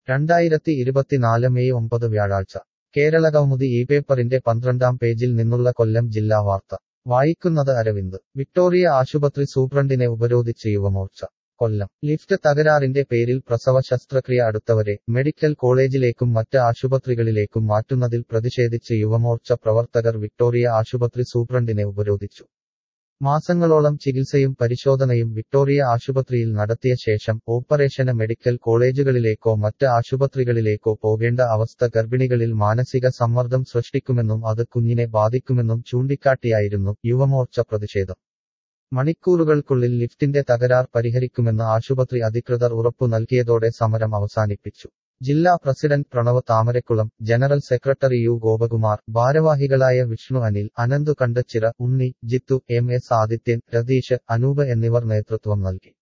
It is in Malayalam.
രണ്ടായിരത്തി ഇരുപത്തിനാല് മെയ് ഒമ്പത് വ്യാഴാഴ്ച കേരളകൗമുദി ഈ പേപ്പറിന്റെ പന്ത്രണ്ടാം പേജിൽ നിന്നുള്ള കൊല്ലം ജില്ലാ വാർത്ത വായിക്കുന്നത് അരവിന്ദ് വിക്ടോറിയ ആശുപത്രി സൂപ്രണ്ടിനെ ഉപരോധിച്ച് യുവമോർച്ച കൊല്ലം ലിഫ്റ്റ് തകരാറിന്റെ പേരിൽ പ്രസവ ശസ്ത്രക്രിയ അടുത്തവരെ മെഡിക്കൽ കോളേജിലേക്കും മറ്റ് ആശുപത്രികളിലേക്കും മാറ്റുന്നതിൽ പ്രതിഷേധിച്ച് യുവമോർച്ച പ്രവർത്തകർ വിക്ടോറിയ ആശുപത്രി സൂപ്രണ്ടിനെ ഉപരോധിച്ചു മാസങ്ങളോളം ചികിത്സയും പരിശോധനയും വിക്ടോറിയ ആശുപത്രിയിൽ നടത്തിയ ശേഷം ഓപ്പറേഷന് മെഡിക്കൽ കോളേജുകളിലേക്കോ മറ്റ് ആശുപത്രികളിലേക്കോ പോകേണ്ട അവസ്ഥ ഗർഭിണികളിൽ മാനസിക സമ്മർദ്ദം സൃഷ്ടിക്കുമെന്നും അത് കുഞ്ഞിനെ ബാധിക്കുമെന്നും ചൂണ്ടിക്കാട്ടിയായിരുന്നു യുവമോർച്ച പ്രതിഷേധം മണിക്കൂറുകൾക്കുള്ളിൽ ലിഫ്റ്റിന്റെ തകരാർ പരിഹരിക്കുമെന്ന് ആശുപത്രി അധികൃതർ ഉറപ്പു നൽകിയതോടെ സമരം അവസാനിപ്പിച്ചു ജില്ലാ president Pranav Thamarakulam general secretary U Gopakumar ഭാരവാഹികളായ വിഷ്ണു അനിൽ അനന്തു കണ്ടച്ചിറ ഉണ്ണി ജിത്തു എം എസ് ആദിത്യൻ രതീഷ് അനൂപ് എന്നിവർ നേതൃത്വം നൽകി